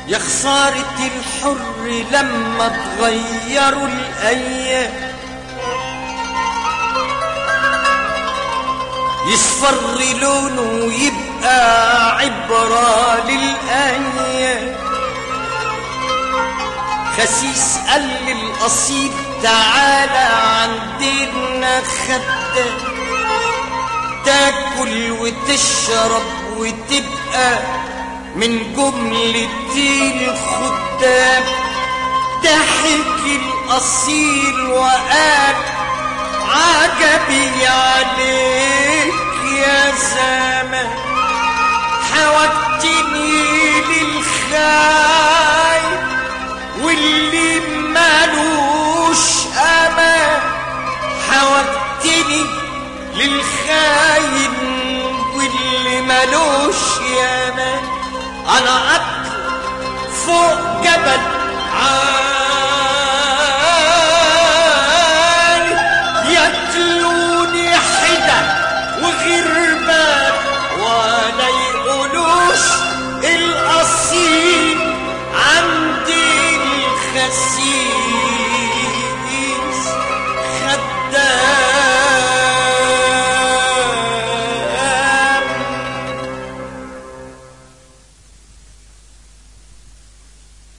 يا خسارة الحر لما تغيروا الأيام يصفر لونه ويبقى عبرة للأيام خسيس قال للقصيد تعالى عندنا خدام تاكل وتشرب وتبقى من جملة الخدام ضحك الأصيل وقال عجبي عليك يا زمان حوجتني للخايب واللي مالوش امان حوجتني للخاين واللي مالوش يامان انا اكل فوق